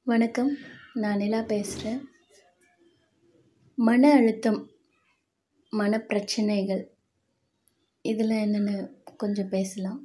வணக்கம் நான் நிலா பேசுகிறேன் மன அழுத்தம் மனப்பிரச்சனைகள் இதில் என்னென்னு கொஞ்சம் பேசலாம்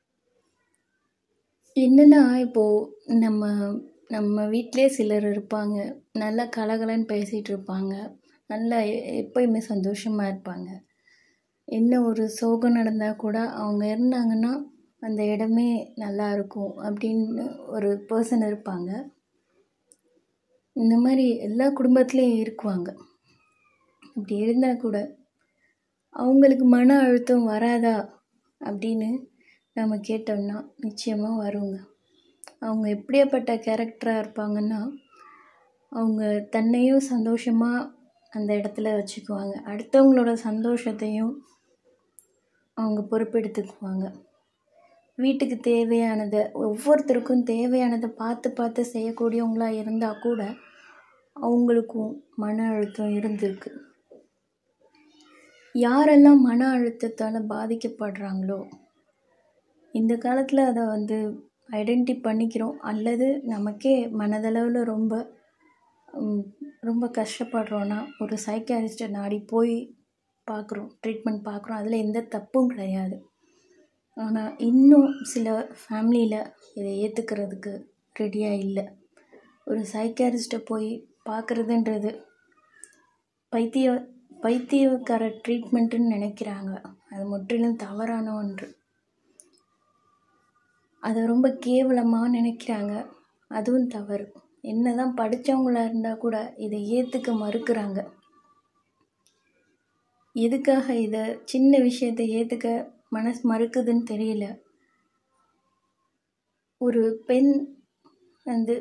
என்னென்னா இப்போது நம்ம நம்ம வீட்டிலே சிலர் இருப்பாங்க நல்லா கலகலன்னு பேசிகிட்டு இருப்பாங்க நல்லா எ- எப்பயுமே சந்தோஷமாக இருப்பாங்க என்ன ஒரு சோகம் நடந்தால் கூட அவங்க இருந்தாங்கன்னா அந்த இடமே நல்லா இருக்கும் அப்படின்னு ஒரு பர்சன் இருப்பாங்க இந்த மாதிரி எல்லா குடும்பத்துலேயும் இருக்குவாங்க அப்படி இருந்தால் கூட அவங்களுக்கு மன அழுத்தம் வராதா அப்படின்னு நம்ம கேட்டோம்னா நிச்சயமாக வருங்க அவங்க எப்படியாப்பட்ட கேரக்டராக இருப்பாங்கன்னா அவங்க தன்னையும் சந்தோஷமாக அந்த இடத்துல வச்சுக்குவாங்க அடுத்தவங்களோட சந்தோஷத்தையும் அவங்க பொறுப்பெடுத்துக்குவாங்க வீட்டுக்கு தேவையானதை ஒவ்வொருத்தருக்கும் தேவையானதை பார்த்து பார்த்து செய்யக்கூடியவங்களா இருந்தால் கூட அவங்களுக்கும் மன அழுத்தம் இருந்திருக்கு யாரெல்லாம் மன அழுத்தத்தால் பாதிக்கப்படுறாங்களோ இந்த காலத்தில் அதை வந்து ஐடென்டி பண்ணிக்கிறோம் அல்லது நமக்கே மனதளவில் ரொம்ப ம், ரொம்ப கஷ்டப்படுறோன்னா ஒரு சைக்காரிஸ்ட்டை நாடி போய் பார்க்குறோம் ட்ரீட்மெண்ட் பார்க்குறோம் அதில் எந்த தப்பும் கிடையாது ஆனால் இன்னும் சில ஃபேமிலியில் இதை ஏற்றுக்கிறதுக்கு ரெடியாக இல்லை ஒரு சைக்காரிஸ்ட்டை போய் பார்க்குறதுன்றது பைத்திய பைத்தியக்கார ட்ரீட்மெண்ட்டுன்னு நினைக்கிறாங்க அது முற்றிலும் தவறான ஒன்று அதை ரொம்ப கேவலமாக நினைக்கிறாங்க அதுவும் தவறு என்னதான் படித்தவங்களா இருந்தால் கூட இதை ஏற்றுக்க மறுக்கிறாங்க எதுக்காக இதை சின்ன விஷயத்தை ஏற்றுக்க மனசு மறுக்குதுன்னு தெரியல ஒரு பெண் வந்து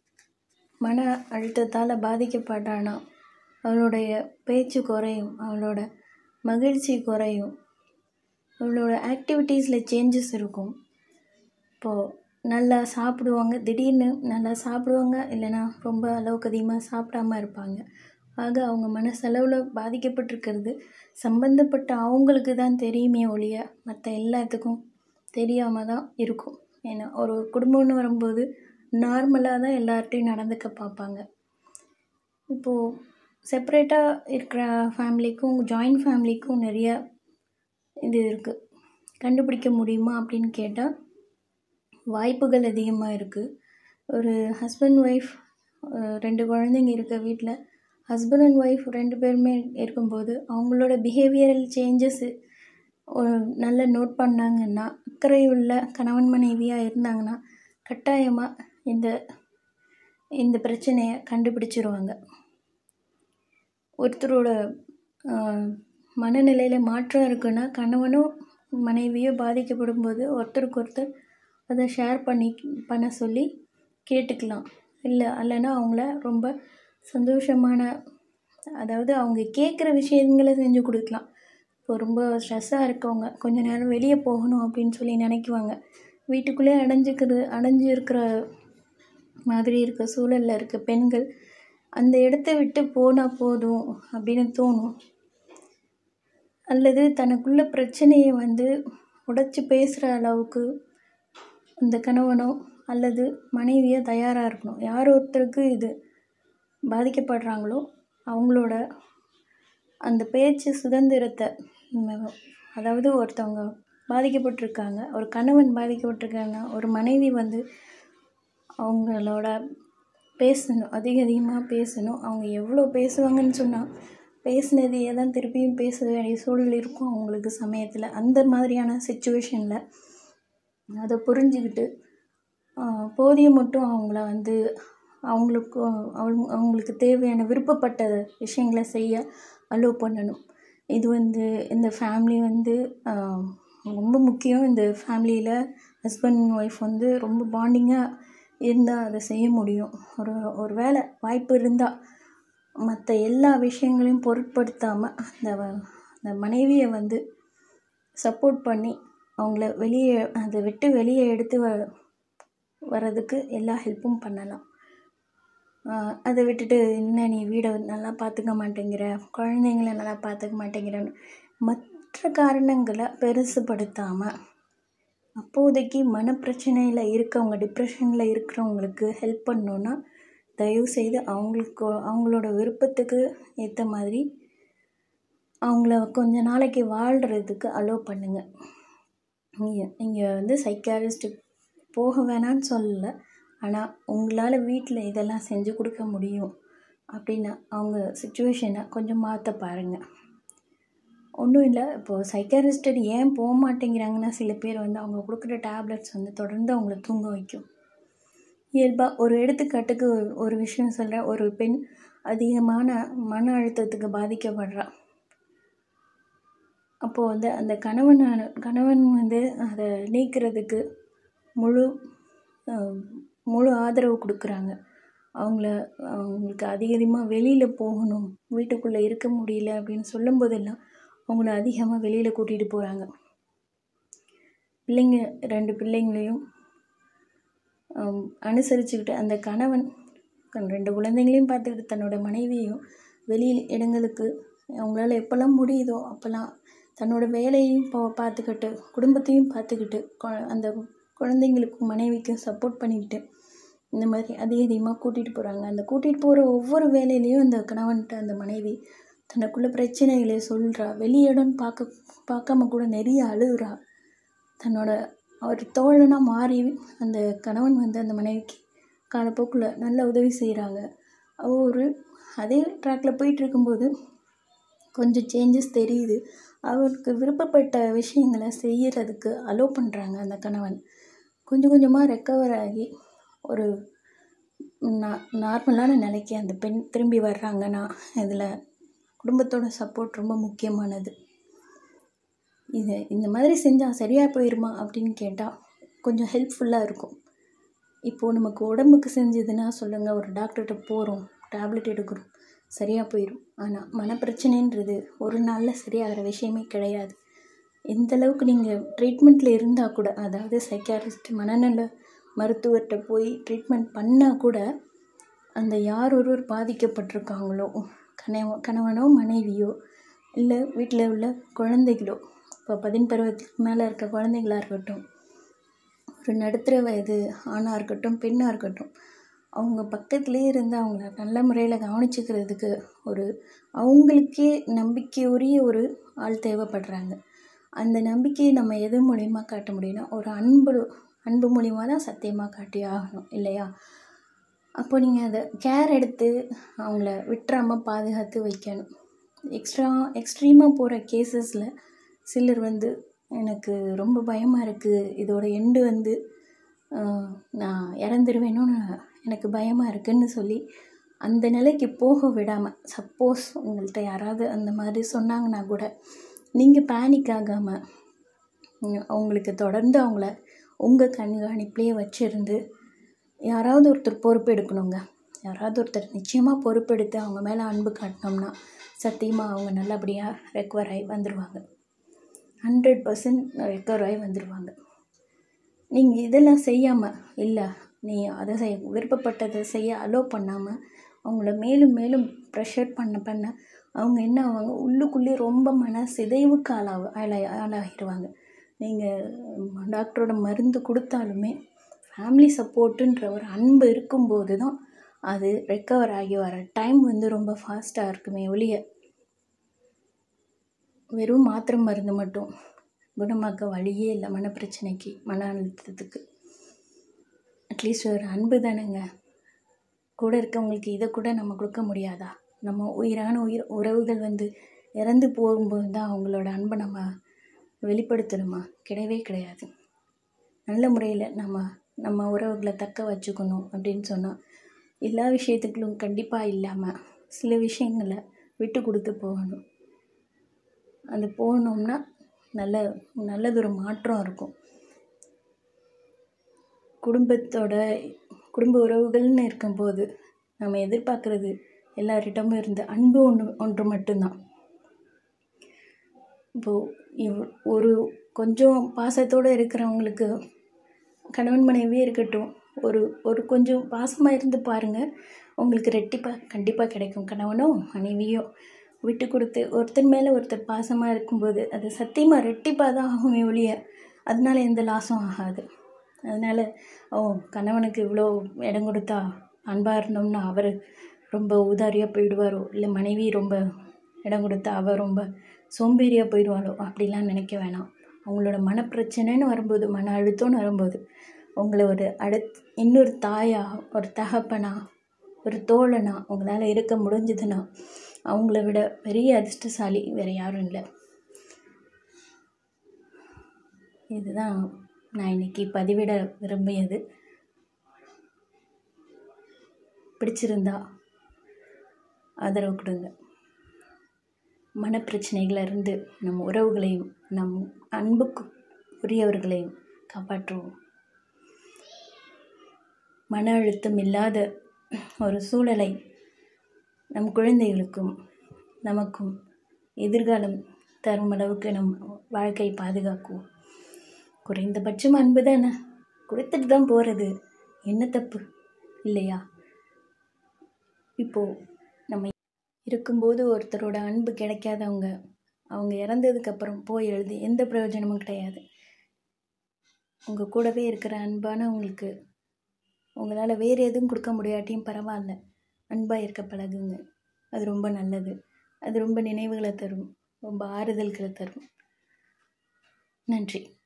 மன அழுத்தத்தால் பாதிக்கப்படுறானா அவளுடைய பேச்சு குறையும் அவளோட மகிழ்ச்சி குறையும் அவளோட ஆக்டிவிட்டீஸில் சேஞ்சஸ் இருக்கும் இப்போது நல்லா சாப்பிடுவாங்க திடீர்னு நல்லா சாப்பிடுவாங்க இல்லைன்னா ரொம்ப அளவுக்கு அதிகமாக சாப்பிடாம இருப்பாங்க ஆக அவங்க மனசளவில் பாதிக்கப்பட்டிருக்கிறது சம்பந்தப்பட்ட அவங்களுக்கு தான் தெரியுமே ஒழிய மற்ற எல்லாத்துக்கும் தெரியாமல் தான் இருக்கும் ஏன்னா ஒரு குடும்பம்னு வரும்போது நார்மலாக தான் எல்லார்ட்டையும் நடந்துக்க பார்ப்பாங்க இப்போது செப்பரேட்டாக இருக்கிற ஃபேமிலிக்கும் ஜாயிண்ட் ஃபேமிலிக்கும் நிறைய இது இருக்குது கண்டுபிடிக்க முடியுமா அப்படின்னு கேட்டால் வாய்ப்புகள் அதிகமாக இருக்குது ஒரு ஹஸ்பண்ட் ஒய்ஃப் ரெண்டு குழந்தைங்க இருக்க வீட்டில் ஹஸ்பண்ட் அண்ட் ஒய்ஃப் ரெண்டு பேருமே இருக்கும்போது அவங்களோட பிஹேவியரல் சேஞ்சஸ்ஸு நல்ல நோட் பண்ணாங்கன்னா அக்கறையுள்ள கணவன் மனைவியாக இருந்தாங்கன்னா கட்டாயமாக இந்த இந்த பிரச்சனையை கண்டுபிடிச்சிருவாங்க ஒருத்தரோட மனநிலையில் மாற்றம் இருக்குன்னா கணவனும் மனைவியோ பாதிக்கப்படும் போது ஒருத்தருக்கு ஒருத்தர் அதை ஷேர் பண்ணி பண்ண சொல்லி கேட்டுக்கலாம் இல்லை இல்லைன்னா அவங்கள ரொம்ப சந்தோஷமான அதாவது அவங்க கேட்குற விஷயங்களை செஞ்சு கொடுக்கலாம் இப்போ ரொம்ப ஸ்ட்ரெஸ்ஸாக இருக்கவங்க கொஞ்ச நேரம் வெளியே போகணும் அப்படின்னு சொல்லி நினைக்குவாங்க வீட்டுக்குள்ளே அடைஞ்சிக்கிறது அடைஞ்சு இருக்கிற மாதிரி இருக்க சூழலில் இருக்க பெண்கள் அந்த இடத்த விட்டு போனால் போதும் அப்படின்னு தோணும் அல்லது தனக்குள்ள பிரச்சனையை வந்து உடைச்சி பேசுகிற அளவுக்கு அந்த கணவனோ அல்லது மனைவியோ தயாராக இருக்கணும் யார் ஒருத்தருக்கு இது பாதிக்கப்படுறாங்களோ அவங்களோட அந்த பேச்சு சுதந்திரத்தை ம், அதாவது ஒருத்தவங்க பாதிக்கப்பட்டிருக்காங்க ஒரு கணவன் பாதிக்கப்பட்டிருக்காங்க ஒரு மனைவி வந்து அவங்களோட பேசணும் அதிக அதிகமாக பேசணும் அவங்க எவ்வளோ பேசுவாங்கன்னு சொன்னால் பேசினதையே தான் திருப்பியும் பேச வேண்டிய சூழல் இருக்கும் அவங்களுக்கு சமயத்தில் அந்த மாதிரியான சுச்சுவேஷனில் அதை புரிஞ்சுக்கிட்டு ஆஹ், போதிய மட்டும் அவங்கள வந்து அவங்களுக்கு அவங்க அவங்களுக்கு தேவையான விருப்பப்பட்ட விஷயங்களை செய்ய அலோவ் பண்ணணும் இது வந்து இந்த ஃபேமிலி வந்து ஆஹ், ரொம்ப முக்கியம் இந்த ஃபேமிலியில் ஹஸ்பண்ட் ஒய்ஃப் வந்து ரொம்ப பாண்டிங்காக இருந்தால் அதை செய்ய முடியும் ஒரு ஒரு வேளை வாய்ப்பு இருந்தால் மற்ற எல்லா விஷயங்களையும் பொருட்படுத்தாமல் அந்த வ- அந்த மனைவியை வந்து சப்போர்ட் பண்ணி அவங்கள வெளியே அதை விட்டு வெளியே எடுத்து வ வர்றதுக்கு எல்லா ஹெல்ப்பும் பண்ணலாம் ஆஹ் அதை விட்டுட்டு என்ன நீ வீடை நல்லா பார்த்துக்க மாட்டேங்கிற குழந்தைங்கள நல்லா பார்த்துக்க மாட்டேங்கிறன்னு மற்ற காரணங்களை பெருசுப்படுத்தாமல் அப்போதைக்கு மனப்பிரச்சனையில் இருக்கவங்க டிப்ரெஷனில் இருக்கிறவங்களுக்கு ஹெல்ப் பண்ணோன்னா தயவு செய்து அவங்களுக்கு அவங்களோட விருப்பத்துக்கு ஏற்ற மாதிரி அவங்கள கொஞ்ச நாளைக்கு வாழ்கிறதுக்கு அலோவ் பண்ணுங்கள் நீங்கள் நீங்கள் வந்து சைக்காரிஸ்ட்டுக்கு போக வேணான்னு சொல்லலை ஆனால் உங்களால் வீட்டில் இதெல்லாம் செஞ்சு கொடுக்க முடியும் அப்படின்னா அவங்க சுச்சுவேஷனை கொஞ்சம் மாற்ற பாருங்கள் ஒன்றும் இல்லை இப்போது சைக்காரிஸ்ட்டு ஏன் போக மாட்டேங்கிறாங்கன்னா சில பேர் வந்து அவங்க கொடுக்குற டேப்லெட்ஸ் வந்து தொடர்ந்து அவங்கள தூங்க வைக்கும் இயல்பாக ஒரு எடுத்துக்காட்டுக்கு ஒரு ஒரு விஷயம் சொல்கிறேன் ஒரு பெண் அதிகமான மன அழுத்தத்துக்கு பாதிக்கப்படுறா அப்போது வந்து அந்த கணவன் கணவன் வந்து அதை நீக்கிறதுக்கு முழு முழு ஆதரவு கொடுக்குறாங்க அவங்கள அவங்களுக்கு அதிக அதிகமாக வெளியில் போகணும் வீட்டுக்குள்ளே இருக்க முடியல அப்படின்னு சொல்லும் போதெல்லாம் அவங்கள அதிகமாக வெளியில் கூட்டிகிட்டு போகிறாங்க பிள்ளைங்க ரெண்டு பிள்ளைங்களையும் அனுசரிச்சுக்கிட்டு அந்த கணவன் ரெண்டு குழந்தைங்களையும் பார்த்துக்கிட்டு தன்னோட மனைவியையும் வெளியில் இடங்களுக்கு அவங்களால எப்போல்லாம் முடியுதோ அப்போல்லாம் தன்னோட வேலையும் பா பார்த்துக்கிட்டு குடும்பத்தையும் பார்த்துக்கிட்டு அந்த குழந்தைங்களுக்கும் மனைவிக்கும் சப்போர்ட் பண்ணிக்கிட்டு இந்த மாதிரி அதிக அதிகமாக கூட்டிகிட்டு போகிறாங்க அந்த கூட்டிகிட்டு போகிற ஒவ்வொரு வேலையிலையும் அந்த கணவன்கிட்ட அந்த மனைவி தனக்குள்ள பிரச்சனைகளை சொல்கிறா வெளி இடம்னு பார்க்க பார்க்காம கூட நிறைய அழுகுறா தன்னோட அவர் தோழனாக மாறி அந்த கணவன் வந்து அந்த மனைவிக்கு காலப்போக்கில் நல்ல உதவி செய்கிறாங்க ஒரு அதே ட்ராக்கில் போயிட்டு இருக்கும்போது கொஞ்சம் சேஞ்சஸ் தெரியுது அவருக்கு விருப்பப்பட்ட விஷயங்களை செய்கிறதுக்கு அலோவ் பண்ணுறாங்க அந்த கணவன் கொஞ்சம் கொஞ்சமாக ரெக்கவர் ஆகி ஒரு நா நார்மலான நிலைக்கு அந்த பெண் திரும்பி வர்றாங்கன்னா இதில் குடும்பத்தோட சப்போர்ட் ரொம்ப முக்கியமானது இது இந்த மாதிரி செஞ்சால் சரியாக போயிடுமா அப்படின்னு கேட்டால் கொஞ்சம் ஹெல்ப்ஃபுல்லாக இருக்கும் இப்போது நமக்கு உடம்புக்கு செஞ்சதுன்னா சொல்லுங்கள் ஒரு டாக்டர்கிட்ட போகிறோம் டேப்லெட் எடுக்கிறோம் சரியாக போயிடும் ஆனால் மனப்பிரச்சனைன்றது ஒரு நாளில் சரியாகிற விஷயமே கிடையாது எந்த அளவுக்கு நீங்கள் ட்ரீட்மெண்ட்டில் இருந்தால் கூட அதாவது சைக்காரிஸ்ட் மனநல மருத்துவர்கிட்ட போய் ட்ரீட்மெண்ட் பண்ணால் கூட அந்த யார் ஒருவர் பாதிக்கப்பட்டிருக்காங்களோ கணவ கணவனோ மனைவியோ இல்லை வீட்டில் உள்ள குழந்தைகளோ இப்போ பதின் பருவத்துக்கு மேலே இருக்க குழந்தைகளாக இருக்கட்டும் ஒரு நடுத்தர வயது ஆணாக இருக்கட்டும் பெண்ணாக இருக்கட்டும் அவங்க பக்கத்துலேயே இருந்து அவங்கள நல்ல முறையில் கவனிச்சுக்கிறதுக்கு ஒரு அவங்களுக்கே நம்பிக்கையுரிய ஒரு ஆள் தேவைப்படுறாங்க அந்த நம்பிக்கையை நம்ம எது மூலிமா காட்ட முடியும்னா ஒரு அன்பு அன்பு மூலிமா தான் சத்தியமாக காட்டி ஆகணும் இல்லையா அப்போ நீங்கள் அதை கேர் எடுத்து அவங்கள விட்டுறாமல் பாதுகாத்து வைக்கணும் எக்ஸ்ட்ரா எக்ஸ்ட்ரீமாக போகிற கேசஸில் சிலர் வந்து எனக்கு ரொம்ப பயமாக இருக்குது இதோட எண்டு வந்து நான் இறந்துருவேணும்னு எனக்கு பயமாக இருக்குதுன்னு சொல்லி அந்த நிலைக்கு போக விடாமல் சப்போஸ் உங்கள்கிட்ட யாராவது அந்த மாதிரி சொன்னாங்கன்னா கூட நீங்கள் பேனிக் ஆகாமல் அவங்களுக்கு தொடர்ந்து அவங்கள உங்கள் கண்காணிப்புலேயே வச்சுருந்து யாராவது ஒருத்தர் பொறுப்பு எடுக்கணுங்க யாராவது ஒருத்தர் நிச்சயமாக பொறுப்பெடுத்து அவங்க மேலே அன்பு காட்டினோம்னா சத்தியமாக அவங்க நல்லபடியாக ரெக்கவர் ஆகி வந்துடுவாங்க ஹண்ட்ரட் பர்சன்ட் ரெக்கவர் ஆகி வந்துடுவாங்க நீங்கள் இதெல்லாம் செய்யாமல் இல்லை நீ அதை செய் விருப்பப்பட்டதை செய்ய அலோவ் பண்ணாமல் அவங்கள மேலும் மேலும் ப்ரெஷர் பண்ண பண்ண அவங்க என்ன ஆவாங்க உள்ளுக்குள்ளேயே ரொம்ப மன சிதைவுக்கு ஆளாக ஆளாகி ஆளாகிடுவாங்க நீங்கள் டாக்டரோட மருந்து கொடுத்தாலுமே ஃபேமிலி சப்போர்ட்டுன்ற ஒரு அன்பு இருக்கும்போது தான் அது ரெக்கவர் ஆகி வர டைம் வந்து ரொம்ப ஃபாஸ்ட்டாக இருக்குமே ஒழிய வெறும் மாத்திரை மருந்து மட்டும் குணமாக்க வழியே இல்லை மனப்பிரச்சனைக்கு மன அழுத்தத்துக்கு அட்லீஸ்ட் ஒரு அன்பு தானேங்க கூட இருக்கவங்களுக்கு இதை கூட நம்ம கொடுக்க முடியாதா நம்ம உயிரான உயிர் உறவுகள் வந்து இறந்து போகும்போது தான் அவங்களோட அன்பை நம்ம வெளிப்படுத்தணுமா கிடையவே கிடையாது நல்ல முறையில் நம்ம நம்ம உறவுகளை தக்க வச்சுக்கணும் அப்படின்னு சொன்னால் எல்லா விஷயத்துக்களும் கண்டிப்பாக இல்லாமல் சில விஷயங்களை விட்டு கொடுத்து போகணும் அது போனோம்னா நல்ல நல்லதொரு மாற்றம் இருக்கும் குடும்பத்தோட குடும்ப உறவுகள்னு இருக்கும்போது நம்ம எதிர்பார்க்குறது எல்லார்கிட்டமும் இருந்த அன்பு ஒன்று ஒன்று மட்டும்தான் இப்போது இவ் ஒரு கொஞ்சம் பாசத்தோடு இருக்கிறவங்களுக்கு கணவன் மனைவியே இருக்கட்டும் ஒரு ஒரு கொஞ்சம் பாசமாக இருந்து பாருங்கள் உங்களுக்கு ரெட்டிப்பாக கண்டிப்பாக கிடைக்கும் கணவனோ மனைவியோ விட்டு கொடுத்து ஒருத்தர் மேலே ஒருத்தர் பாசமாக இருக்கும்போது அது சத்தியமாக ரெட்டிப்பாக தான் ஆகுமே ஒழிய அதனால எந்த லாஸும் ஆகாது அதனால் ஓ கணவனுக்கு இவ்வளோ இடம் கொடுத்தா அன்பாக இருந்தோம்னா அவர் ரொம்ப ஊதாரியாக போயிடுவாரோ இல்லை மனைவி ரொம்ப இடம் கொடுத்தா அவள் ரொம்ப சோம்பேறியாக போயிடுவாளோ அப்படிலாம் நினைக்க வேணாம் அவங்களோட மனப்பிரச்சனைன்னு வரும்போது மன அழுத்தம்னு வரும்போது உங்களை ஒரு அடுத் இன்னொரு தாயா ஒரு தகப்பனா ஒரு தோழனா உங்களால் இருக்க முடிஞ்சதுன்னா அவங்கள விட பெரிய அதிர்ஷ்டசாலி வேறு யாரும் இல்லை இதுதான் நான் இன்னைக்கு பதிவிட விரும்பியது பிடிச்சிருந்தா ஆதரவு கொடுங்க மனப்பிரச்சனைகளிலிருந்து நம் உறவுகளையும் நம் அன்புக்கு உரியவர்களையும் காப்பாற்றுவோம் மன அழுத்தம் இல்லாத ஒரு சூழலை நம் குழந்தைகளுக்கும் நமக்கும் எதிர்காலம் தரும் அளவுக்கு நம் வாழ்க்கையை பாதுகாக்குவோம் குறைந்தபட்சம் அன்பு தானே கொடுத்துட்டு தான் போகிறது என்ன தப்பு இல்லையா இப்போது நம்ம இருக்கும்போது ஒருத்தரோட அன்பு கிடைக்காதவங்க அவங்க இறந்ததுக்கப்புறம் போய் எழுதி எந்த பிரயோஜனமும் கிடையாது உங்கள் கூடவே இருக்கிற அன்பானவங்களுக்கு உங்களால் வேறு எதுவும் கொடுக்க முடியாட்டியும் பரவாயில்ல அன்பாக இருக்க பழகுங்க அது ரொம்ப நல்லது அது ரொம்ப நினைவுகளை தரும் ரொம்ப ஆறுதல்களை தரும் நன்றி